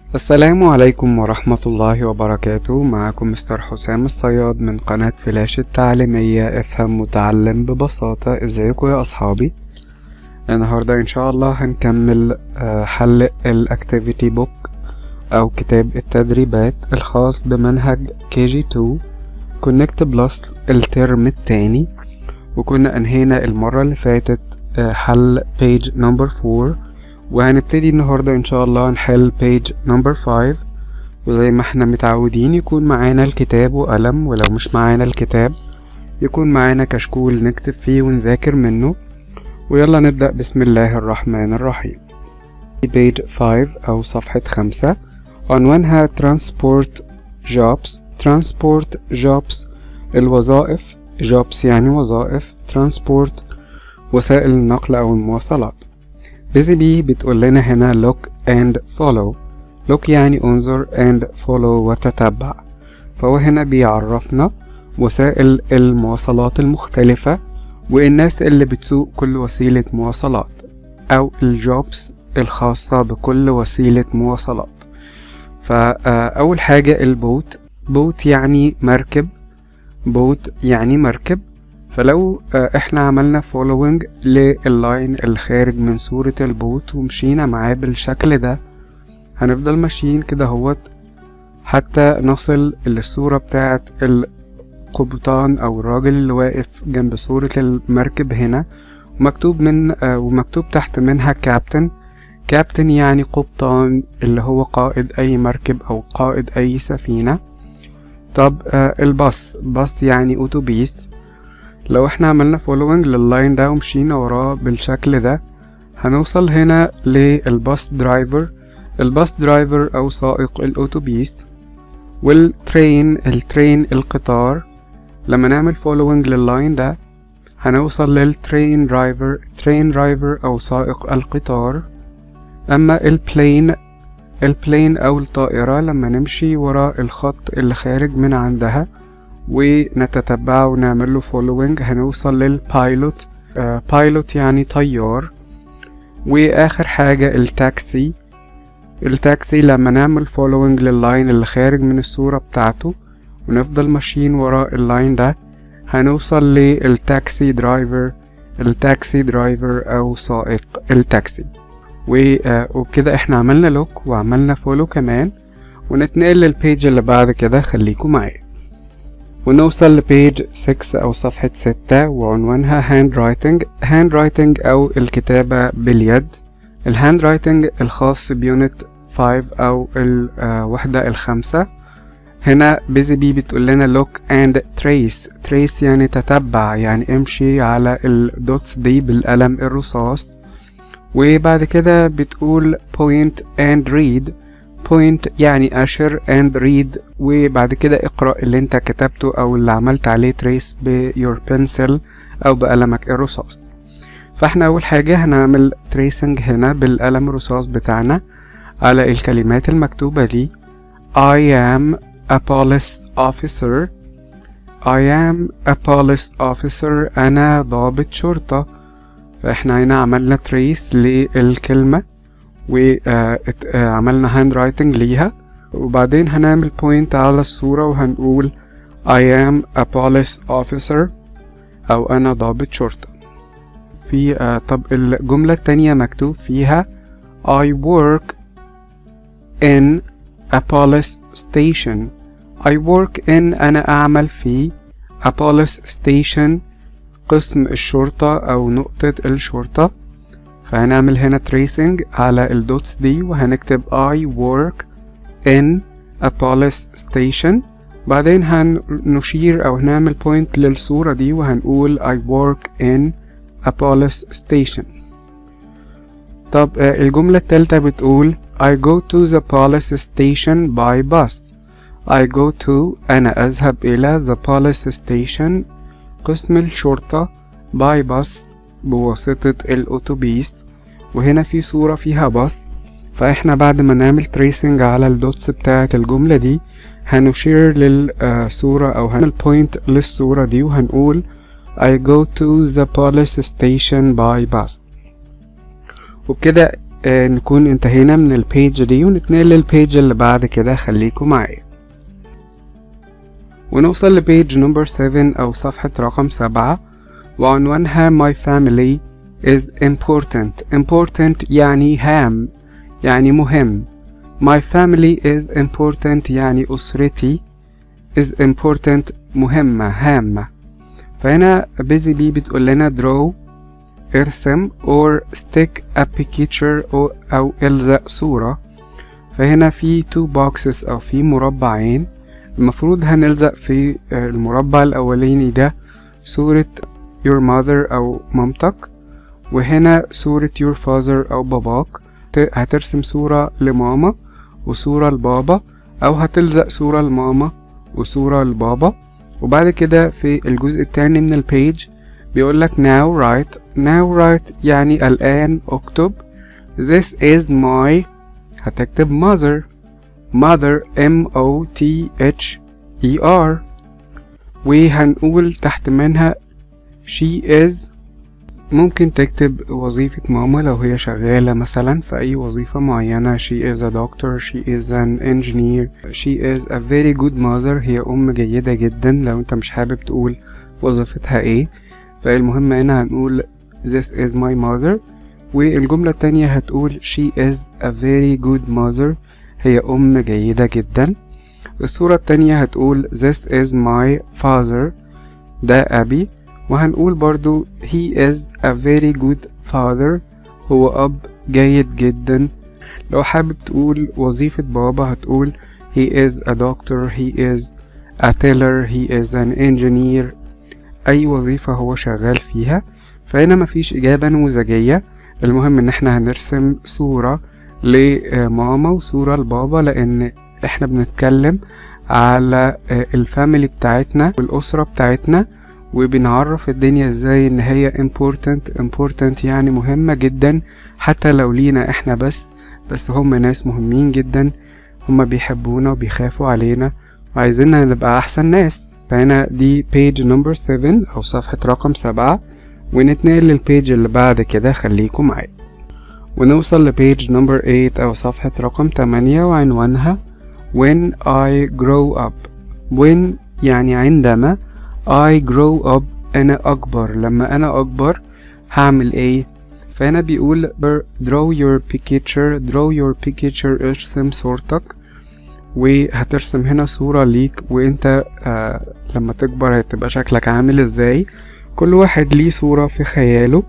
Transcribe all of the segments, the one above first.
السلام عليكم ورحمة الله وبركاته معكم مستر حسام الصياد من قناة فلاش التعليمية افهم وتعلم ببساطة ازيكم يا اصحابي النهاردة ان شاء الله هنكمل آه، حل الاكتيفيتي بوك او كتاب التدريبات الخاص بمنهج كي جي 2 كونكت بلس الترم التاني وكنا انهينا المرة اللي فاتت آه، حل بيج نمبر 4 وهنبتدي النهاردة ان شاء الله نحل بيج نمبر 5 وزي ما احنا متعودين يكون معانا الكتاب وقلم ولو مش معانا الكتاب يكون معانا كشكول نكتب فيه ونذاكر منه ويلا نبدأ بسم الله الرحمن الرحيم بيج 5 أو صفحة خمسة عنوانها transport jobs transport jobs الوظائف jobs يعني وظائف transport وسائل النقل أو المواصلات busy bee بتقول لنا هنا look and follow look يعني انظر and follow وتتبع فهو هنا بيعرفنا وسائل المواصلات المختلفة والناس اللي بتسوق كل وسيلة مواصلات أو الجوبس الخاصة بكل وسيلة مواصلات فأول حاجة البوت بوت يعني مركب بوت يعني مركب فلو آه، احنا عملنا فولوينج لللاين الخارج من صورة البوت ومشينا معاه بالشكل ده هنفضل ماشيين كده هوت حتى نصل للصورة بتاعة القبطان أو الراجل اللي واقف جنب صورة المركب هنا ومكتوب من آه، ومكتوب تحت منها كابتن كابتن يعني قبطان اللي هو قائد أي مركب أو قائد أي سفينة طب آه، الباص باص يعني أتوبيس لو احنا عملنا فولوينج لللاين ده ومشينا وراه بالشكل ده هنوصل هنا للباص درايفر الباص درايفر او سائق الاتوبيس والترين الترين القطار لما نعمل فولوينج لللاين ده هنوصل للترين درايفر ترين درايفر او سائق القطار اما البلين البلين او الطائرة لما نمشي وراء الخط اللي خارج من عندها ونتتبعه ونعمل له فولوينج هنوصل للبايلوت آه بايلوت يعني طيار واخر حاجة التاكسي التاكسي لما نعمل فولوينج لللاين اللي خارج من الصورة بتاعته ونفضل ماشيين وراء اللاين ده هنوصل للتاكسي درايفر التاكسي درايفر او سائق التاكسي و- آه، وبكده احنا عملنا لوك وعملنا فولو كمان ونتنقل للبيج اللي بعد كده خليكم معايا ونوصل لبيج 6 أو صفحة 6 وعنوانها hand writing hand writing أو الكتابة باليد الهاند رايتنج الخاص بيونت 5 أو الوحدة الخامسة هنا بيزي بي بتقول لنا look and trace trace يعني تتبع يعني امشي على الدوتس دي بالقلم الرصاص وبعد كده بتقول point and read point يعني أشر and read وبعد كده اقرأ اللي انت كتبته أو اللي عملت عليه trace ب your pencil أو بقلمك الرصاص فاحنا أول حاجة هنعمل tracing هنا بالقلم الرصاص بتاعنا على الكلمات المكتوبة دي I am a police officer I am a police officer أنا ضابط شرطة فاحنا هنا عملنا trace للكلمة وعملنا هاند رايتنج ليها وبعدين هنعمل بوينت على الصورة وهنقول I am a police officer أو أنا ضابط شرطة في آه، طب الجملة التانية مكتوب فيها I work in a police station I work in أنا أعمل في a police station قسم الشرطة أو نقطة الشرطة فهنعمل هنا tracing على الدوتس دي وهنكتب I work in a police station بعدين هنشير أو هنعمل point للصورة دي وهنقول I work in a police station طب آه، الجملة التالتة بتقول I go to the police station by bus I go to أنا أذهب إلى the police station قسم الشرطة by bus بواسطة الأتوبيس وهنا في صورة فيها باص فاحنا بعد ما نعمل tracing على الدوتس بتاعة الجملة دي هنشير للصورة أو هنعمل point للصورة دي وهنقول I go to the police station by bus وبكده آه نكون انتهينا من البيج دي ونتنقل للبيج اللي بعد كده خليكم معايا ونوصل لبيج نمبر 7 أو صفحة رقم سبعة وعنوانها My family is important important يعني هام يعني مهم My family is important يعني أسرتي is important مهمة هامة فهنا busy bee بتقول لنا draw ارسم or stick a picture أو, أو الزق صورة فهنا في two boxes أو في مربعين المفروض هنلزق في المربع الأولاني ده صورة your mother أو مامتك وهنا صورة your father أو باباك هترسم صورة لماما وصورة لبابا أو هتلزق صورة لماما وصورة لبابا وبعد كده في الجزء التاني من البيج بيقولك now write now write يعني الآن اكتب this is my هتكتب mother mother m o t h e r وهنقول تحت منها she is ممكن تكتب وظيفة ماما لو هي شغالة مثلا في أي وظيفة معينة she is a doctor she is an engineer she is a very good mother هي أم جيدة جدا لو أنت مش حابب تقول وظيفتها ايه فالمهم هنا هنقول this is my mother والجملة التانية هتقول she is a very good mother هي أم جيدة جدا الصورة التانية هتقول this is my father ده أبي وهنقول برضو he is a very good father هو أب جيد جدا لو حابب تقول وظيفة بابا هتقول he is a doctor he is a teller he is an engineer أي وظيفة هو شغال فيها فهنا مفيش إجابة نموذجية المهم إن احنا هنرسم صورة لماما وصورة لبابا لأن احنا بنتكلم على الفاميلي بتاعتنا والأسرة بتاعتنا وبنعرف الدنيا ازاي ان هي important important يعني مهمة جدا حتى لو لينا احنا بس بس هم ناس مهمين جدا هم بيحبونا وبيخافوا علينا وعايزيننا نبقى احسن ناس فهنا دي page number 7 او صفحة رقم سبعة ونتنقل للبيج اللي بعد كده خليكم معايا ونوصل لبيج number 8 او صفحة رقم 8 وعنوانها when I grow up when يعني عندما I grow up أنا أكبر لما أنا أكبر هعمل إيه فهنا بيقول draw your picture draw your picture ارسم صورتك وهترسم هنا صورة ليك وانت آه لما تكبر هتبقى شكلك عامل ازاي كل واحد ليه صورة في خياله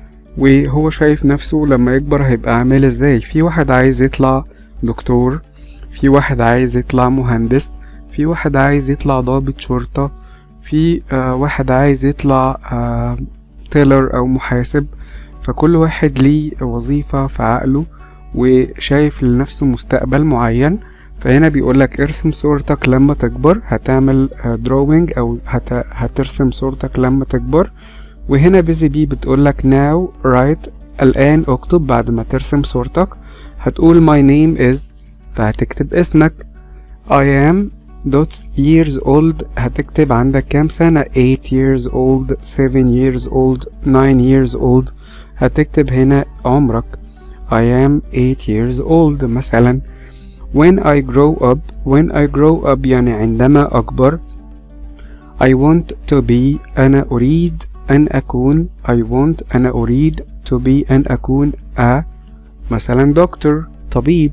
وهو شايف نفسه لما يكبر هيبقى عامل ازاي في واحد عايز يطلع دكتور في واحد عايز يطلع مهندس في واحد عايز يطلع ضابط شرطة في آه واحد عايز يطلع آه تيلر أو محاسب فكل واحد ليه وظيفة في عقله وشايف لنفسه مستقبل معين فهنا بيقولك ارسم صورتك لما تكبر هتعمل دروينج أو هت... هترسم صورتك لما تكبر وهنا بيزي بي بتقولك now write الآن اكتب بعد ما ترسم صورتك هتقول my name is فهتكتب اسمك I am dots years old هتكتب عندك كام سنة 8 years old 7 years old 9 years old هتكتب هنا عمرك I am 8 years old مثلا when I grow up when I grow up يعني عندما أكبر I want to be أنا أريد أن أكون I want أنا أريد to be أن أكون a مثلا دكتور طبيب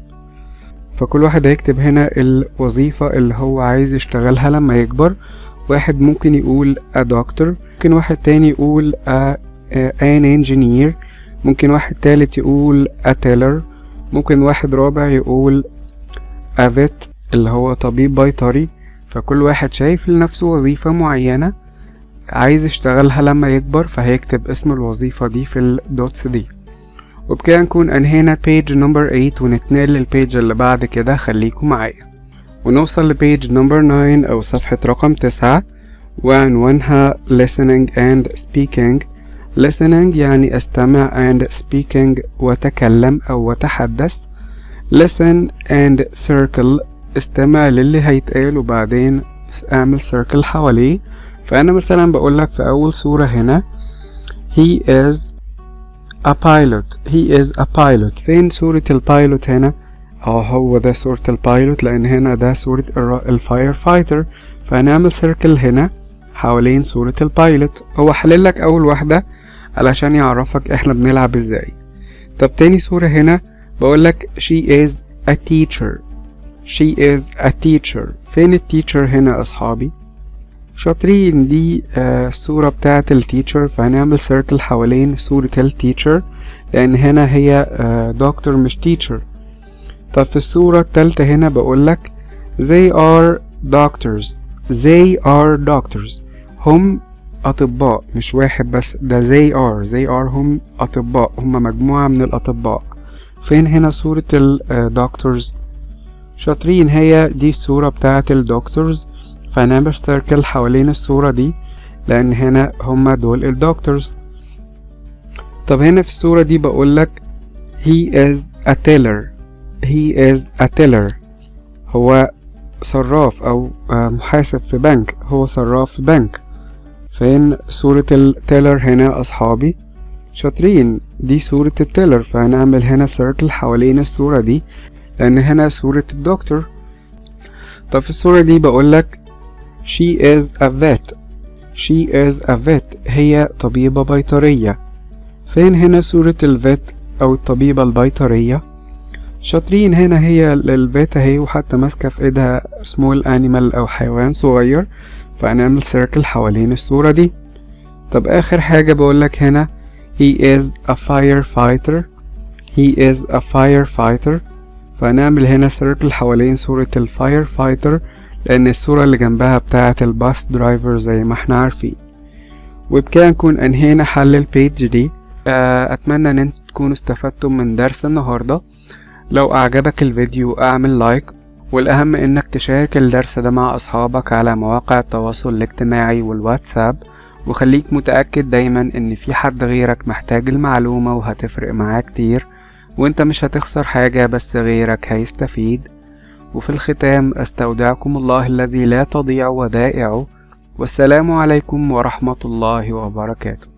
فكل واحد هيكتب هنا الوظيفة اللي هو عايز يشتغلها لما يكبر واحد ممكن يقول a doctor ممكن واحد تاني يقول a, an engineer ممكن واحد تالت يقول a teller ممكن واحد رابع يقول a vet اللي هو طبيب بيطري فكل واحد شايف لنفسه وظيفة معينة عايز يشتغلها لما يكبر فهيكتب اسم الوظيفة دي في الدوتس دي وبكده نكون انهينا page number 8 ونتنقل للبيج اللي بعد كده خليكم معايا ونوصل لبيج number 9 او صفحة رقم 9 وعنوانها listening and speaking listening يعني استمع and speaking وتكلم او وتحدث listen and circle استمع للي هيتقال وبعدين اعمل circle حواليه فانا مثلا بقولك في اول صورة هنا he is a pilot he is a pilot فين صورة البايلوت هنا اه هو ده صورة البايلوت لأن هنا ده صورة الفاير فايتر فهنعمل سيركل هنا حوالين صورة البايلوت هو حللك أول واحدة علشان يعرفك احنا بنلعب ازاي طب تاني صورة هنا بقولك she is a teacher she is a teacher فين التيتشر هنا أصحابي شاطرين دي آه الصورة بتاعة التيتشر فهنعمل سيركل حوالين صورة التيتشر لأن هنا هي آه دكتور مش تيتشر طب في الصورة التالتة هنا بقولك they are doctors they are doctors هم أطباء مش واحد بس ده they are they are هم أطباء هم مجموعة من الأطباء فين هنا صورة الدكتورز شاطرين هي دي الصورة بتاعة الدكتورز فهنعمل سيركل حوالين الصورة دي لأن هنا هما دول الدكتورز طب هنا في الصورة دي بقولك he is a teller he is a teller هو صراف أو محاسب في بنك هو صراف في بنك فين صورة التيلر هنا أصحابي شاطرين دي صورة التيلر فهنعمل هنا سيركل حوالين الصورة دي لأن هنا صورة الدكتور طب في الصورة دي بقولك she is a vet she is a vet هي طبيبة بيطرية فين هنا صورة الفيت أو الطبيبة البيطرية شاطرين هنا هي الفيت اهي وحتى ماسكة في ايدها سمول انيمال أو حيوان صغير فهنعمل سيركل حوالين الصورة دي طب آخر حاجة بقولك هنا he is a firefighter he is a firefighter فهنعمل هنا سيركل حوالين صورة الفاير فايتر لأن الصورة اللي جنبها بتاعة الباص درايفر زي ما احنا عارفين وبكده نكون أنهينا حل البيج دي أتمنى إن انتوا تكونوا استفدتم من درس النهاردة لو أعجبك الفيديو اعمل لايك والأهم إنك تشارك الدرس ده مع أصحابك على مواقع التواصل الاجتماعي والواتساب وخليك متأكد دايما إن في حد غيرك محتاج المعلومة وهتفرق معاه كتير وانت مش هتخسر حاجة بس غيرك هيستفيد وفي الختام استودعكم الله الذي لا تضيع ودائعه والسلام عليكم ورحمة الله وبركاته